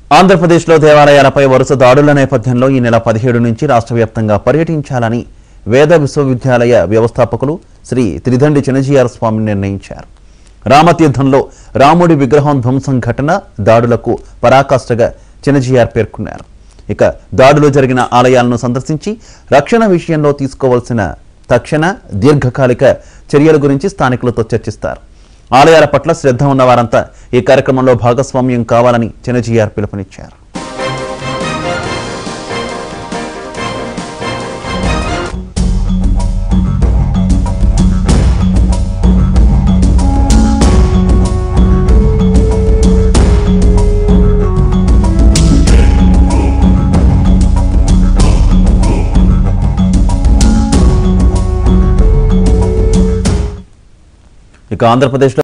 ఆంధ్రప్రదేశ్లో దేవాలయాలపై వరుస దాడుల నేపథ్యంలో ఈ నెల పదిహేడు నుంచి రాష్ట్ర వ్యాప్తంగా పర్యటించాలని వేద విశ్వవిద్యాలయ వ్యవస్థాపకులు శ్రీ త్రిదండి చినజీఆర్ స్వామి నిర్ణయించారు రామతీర్థంలో రాముడి విగ్రహం ధ్వంసం ఘటన దాడులకు పరాకాష్ఠగా చినజీఆర్ పేర్కొన్నారు ఇక దాడులు జరిగిన ఆలయాలను సందర్శించి రక్షణ విషయంలో తీసుకోవాల్సిన తక్షణ దీర్ఘకాలిక చర్యల గురించి స్థానికులతో చర్చిస్తారు ఆలయాల పట్ల శ్రద్ధ ఉన్న వారంతా ఈ కార్యక్రమంలో భాగస్వామ్యం కావాలని చినజీఆర్ పిలుపునిచ్చారు ఇక ఆంధ్రప్రదేశ్లో